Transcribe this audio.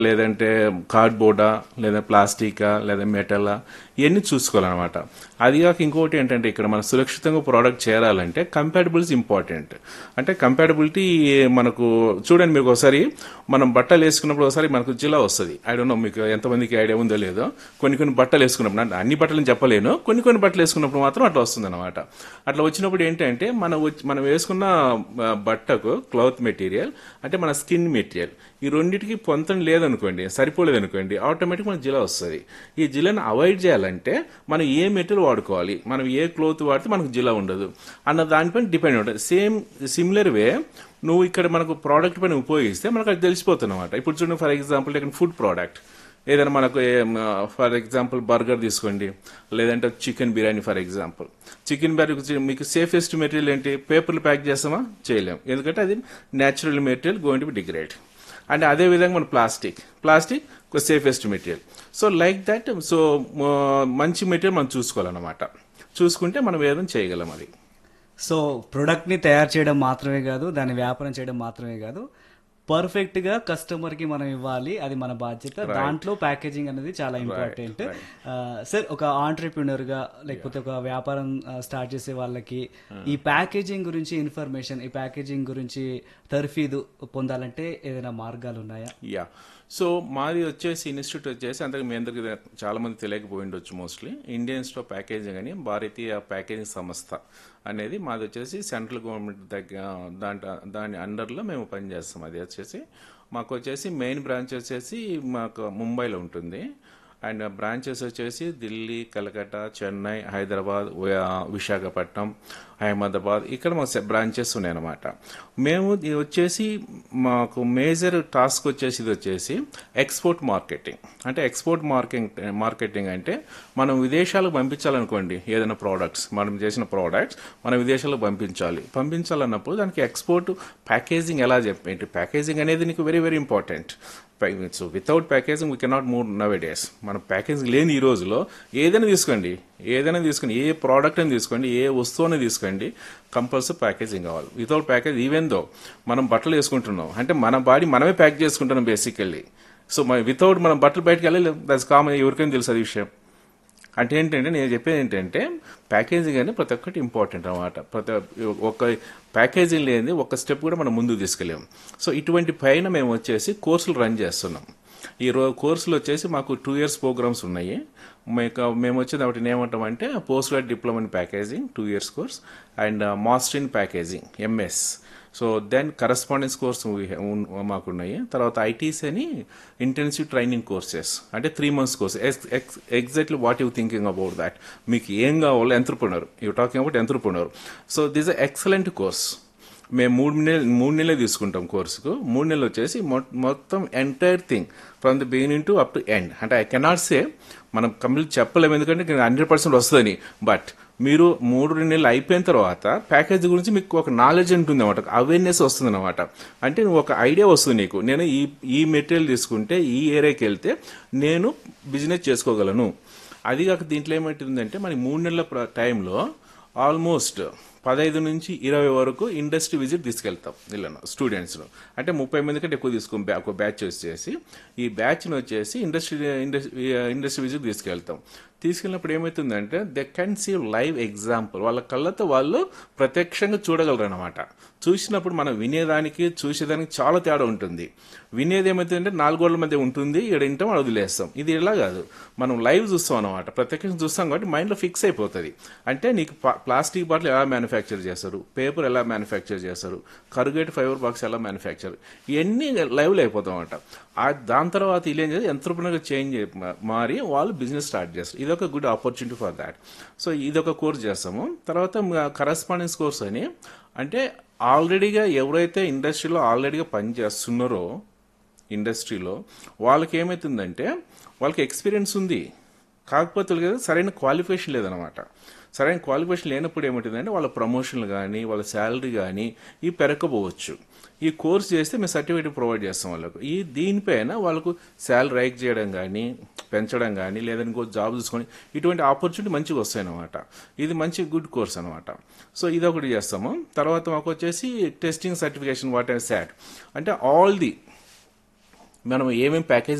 లేదంటే కార్డ్బోర్డా లేదా ప్లాస్టికా లేదా మెటలా ఇవన్నీ చూసుకోవాలన్నమాట అది కాక ఇంకోటి ఏంటంటే ఇక్కడ మనం సురక్షితంగా ప్రోడక్ట్ చేరాలంటే కంపాటబిలిటీ ఇంపార్టెంట్ అంటే కంపాటబిలిటీ మనకు చూడండి మీకు ఒకసారి మనం బట్టలు వేసుకున్నప్పుడు ఒకసారి మనకు జిలా వస్తుంది ఐ డోంట్ నో మీకు ఎంతమందికి ఐడియా ఉందో లేదో కొన్ని కొన్ని బట్టలు వేసుకున్నప్పుడు అంటే అన్ని బట్టలు చెప్పలేను కొన్ని కొన్ని బట్టలు వేసుకున్నప్పుడు మాత్రం అట్లా వస్తుంది అనమాట అట్లా వచ్చినప్పుడు ఏంటంటే మన వచ్చి- మనం వేసుకున్న ఆ, బట్టకు క్లాత్ మెటీరియల్ అంటే మన స్కిన్ మెటీరియల్ ఈ రెండింటికి పొంతం లేదనుకోండి సరిపోలేదు అనుకోండి ఆటోమేటిక్ మనకు జిలా వస్తుంది ఈ జిలాను అవాయిడ్ చేయాలంటే మనం ఏ మెటీరియల్ వాడుకోవాలి మనం ఏ క్లోత్ వాడితే మనకు జిలా ఉండదు అన్న దానిపైన డిపెండ్ ఉంటుంది సేమ్ సిమిలర్ వే నువ్వు ఇక్కడ మనకు ప్రోడక్ట్ పైన ఉపయోగిస్తే మనకు అది తెలిసిపోతుంది అనమాట ఇప్పుడు చూడండి ఫర్ ఎగ్జాంపుల్ ఇక్కడ ఫుడ్ ప్రోడక్ట్ ఏదైనా మనకు ఫర్ ఎగ్జాంపుల్ బర్గర్ తీసుకోండి లేదంటే chicken biryani for example chicken biryani మీకు సేఫెస్ట్ మెటీరియల్ ఏంటి పేపర్లు ప్యాక్ చేస్తామా చేయలేం ఎందుకంటే అది natural material going to be degrade and అదే విధంగా మన plastic plastic safest material so like that so మంచి మెటీరియల్ మనం చూసుకోవాలన్నమాట చూసుకుంటే మనం ఏదైనా చేయగలం అది సో ప్రొడక్ట్ని తయారు చేయడం మాత్రమే కాదు దాన్ని వ్యాపారం చేయడం మాత్రమే కాదు పర్ఫెక్ట్ గా కస్టమర్ కి మనం ఇవ్వాలి అది మన బాధ్యత దాంట్లో ప్యాకేజింగ్ అనేది చాలా ఇంపార్టెంట్ సార్ ఒక ఆంటర్ప్రినర్ గా లేకపోతే ఒక వ్యాపారం స్టార్ట్ చేసే వాళ్ళకి ఈ ప్యాకేజింగ్ గురించి ఇన్ఫర్మేషన్ ఈ ప్యాకేజింగ్ గురించి తర్ఫీదు పొందాలంటే ఏదైనా మార్గాలు ఉన్నాయా యా సో మాది వచ్చేసి ఇన్స్టిట్యూట్ వచ్చేసి అంతకు మీ అందరికి చాలా మంది తెలియకపోయి ఉండొచ్చు mostly Indian institute of packaging అని భారతీయ ప్యాకేజింగ్ సంస్థ అనేది మాది వచ్చేసి సెంట్రల్ గవర్నమెంట్ దగ్గర దాంట్ దాని అండర్లో మేము పనిచేస్తాం అది వచ్చేసి మాకు వచ్చేసి మెయిన్ బ్రాంచ్ వచ్చేసి మాకు ముంబైలో ఉంటుంది అండ్ బ్రాంచెస్ వచ్చేసి ఢిల్లీ కలకత్తా చెన్నై హైదరాబాద్ వ- విశాఖపట్నం అహ్మదాబాద్ ఇక్కడ మా బ్రాంచెస్ ఉన్నాయన్నమాట మేము ఇది వచ్చేసి మాకు మేజర్ టాస్క్ వచ్చేసి ఇది వచ్చేసి ఎక్స్పోర్ట్ మార్కెటింగ్ అంటే ఎక్స్పోర్ట్ మార్కెటింగ్ మార్కెటింగ్ అంటే మనం విదేశాలకు పంపించాలనుకోండి ఏదైనా ప్రోడక్ట్స్ మనం చేసిన ప్రోడక్ట్స్ మనం విదేశాలకు పంపించాలి పంపించాలన్నప్పుడు దానికి ఎక్స్పోర్ట్ ప్యాకేజింగ్ ఎలా చెప్పేంటి ప్యాకేజింగ్ అనేది నీకు very very important so without packaging we cannot move nowadays మన ప్యాకేజింగ్ లేని ఈ రోజులో ఏదైనా తీసుకోండి ఏదైనా తీసుకోండి ఏ ప్రోడక్ట్ అని తీసుకోండి ఏ వస్తువుని తీసుకోండి కంపల్సరీ ప్యాకేజింగ్ కావాలి వితౌట్ ప్యాకేజ్ ఈవెన్ దో మనం బట్టలు వేసుకుంటున్నాం అంటే మన బాడీ మనమే ప్యాక్ చేసుకుంటున్నాం బేసికల్లీ సో మన వితౌట్ మనం బట్టలు బయటకు వెళ్ళి దట్స్ కామన్ ఎవరికైనా తెలుసు అది విషయం అంటే ఏంటంటే నేను చెప్పేది ఏంటంటే ప్యాకేజింగ్ అనేది ప్రతి ఒక్కటి ఇంపార్టెంట్ అనమాట ప్రతి ఒక్క ప్యాకేజింగ్ లేనిది ఒక స్టెప్ కూడా మనం ముందుకు తీసుకెళ్ళాము సో ఇటువంటి పైన మేము వచ్చేసి కోర్సులు రన్ చేస్తున్నాం ఈ రో కోర్సులు వచ్చేసి మాకు టూ ఇయర్స్ ప్రోగ్రామ్స్ ఉన్నాయి మీకు మేము వచ్చేది ఒకటి ఏమంటామంటే post grad diploma in packaging two years course and master in packaging MS so then correspondence course మాకున్నాయి తర్వాత ఐటీస్ అని ఇంటెన్సివ్ ట్రైనింగ్ కోర్సెస్ అంటే three months course exactly what you thinking about that మీకు ఏం కావాలో ఎంతరుపున్నారు యూ టాకింగ్ అబౌట్ ఎంతరుపున్నారు so this a excellent course మేము మూడు నెలలు మూడు నెలలే తీసుకుంటాం కోర్సుకు మూడు నెలలు వచ్చేసి మొ- మొత్తం entire thing from the beginning to up to end అంటే ఐ కెనాట్ సే మనం కంప్లీట్ చెప్పలేము ఎందుకంటే హండ్రెడ్ పర్సెంట్ వస్తుందని బట్ మీరు మూడు రెండు నెలలు అయిపోయిన తర్వాత ప్యాకేజ్ గురించి మీకు ఒక నాలెడ్జ్ ఉంటుంది అనమాట అవేర్నెస్ వస్తుంది అనమాట అంటే నువ్వు ఒక ఐడియా వస్తుంది నీకు నేను ఈ ఈ మెటీరియల్ తీసుకుంటే ఈ ఏరియాకి వెళ్తే నేను బిజినెస్ చేసుకోగలను అది కాక దీంట్లో ఏమవుతుందంటే మన మూడు నెలల ప్ర- టైంలో ఆల్మోస్ట్ పదహైదు నుంచి ఇరవై వరకు ఇండస్ట్రీ విజిట్ తీసుకెళ్తాం వీళ్ళను స్టూడెంట్స్ను అంటే ముప్పై మంది కంటే ఎక్కువ తీసుకుని బ్యా- ఒక బ్యాచ్ వచ్చేసి ఈ బ్యాచ్ను వచ్చేసి ఇండస్ట్రీ ఇండస్ట్రీ ఇండస్ట్రీ విజిట్ తీసుకెళ్తాం తీసుకెళ్ళినప్పుడు ఏమవుతుందంటే they can see live example వాళ్ళ కళ్ళతో వాళ్ళు ప్రత్యక్షంగా చూడగలరు అనమాట చూసినప్పుడు మనం వినేదానికి చూసేదానికి చాలా తేడా ఉంటుంది వినేది ఏమవుతుందంటే నాలుగు గోడల మధ్య ఉంటుంది ఇక్కడ వింటాం అది వదిలేస్తాం ఇది ఇలా కాదు మనం లైవ్ చూస్తాం అనమాట ప్రత్యక్షంగా చూస్తాం కాబట్టి మైండ్లో ఫిక్స్ అయిపోతుంది అంటే నీకు ప- ప్లాస్టిక్ బాటిల్ ఎలా మ్యానుఫ్యాక్చర్ చేస్తారు పేపర్ ఎలా మ్యానుఫ్యాక్చర్ చేస్తారు కరుగేట్ ఫైబర్ బాక్స్ ఎలా మ్యానుఫ్యాక్చర్ ఇవన్నీ లైవ్లో అయిపోతాం అనమాట ఆ దాని తర్వాత వీళ్ళు ఏం చేసి ఎంతరూపంగా చేంజ్ మారి వాళ్ళు బిజినెస్ స్టార్ట్ చేస్తారు ఇది ఒక good opportunity for that so ఇది ఒక కోర్స్ చేస్తాము తర్వాత కరస్పాండెన్స్ కోర్స్ అని అంటే ఆల్రెడీగా ఎవరైతే ఇండస్ట్రీలో ఆల్రెడీగా పని చేస్తున్నారో ఇండస్ట్రీలో వాళ్ళకి ఏమవుతుందంటే వాళ్ళకి ఎక్స్పీరియన్స్ ఉంది కాకపోతే వాళ్ళకి సరైన క్వాలిఫికేషన్ లేదనమాట సరైన క్వాలిఫికేషన్ లేనప్పుడు ఏమవుతుందంటే వాళ్ళ ప్రమోషన్లు కానీ వాళ్ళ శాలరీ కానీ ఇవి పెరగకపోవచ్చు ఈ కోర్స్ చేస్తే మేము సర్టిఫికేట్ ప్రొవైడ్ చేస్తాం వాళ్ళకు ఈ దీనిపైన వాళ్ళకు శాలరీ రైక్ చేయడం కానీ పెంచడం కానీ లేదా ఇంకో జాబ్ చూసుకొని ఇటువంటి ఆపర్చునిటీ మంచిగా వస్తాయి అనమాట ఇది మంచి గుడ్ కోర్స్ అనమాట సో ఇది ఒకటి చేస్తాము తర్వాత మాకు వచ్చేసి టెస్టింగ్ సర్టిఫికేషన్ వాట్ అండ్ శాట్ అంటే ఆల్ ది మనం ఏమేమి ప్యాకేజ్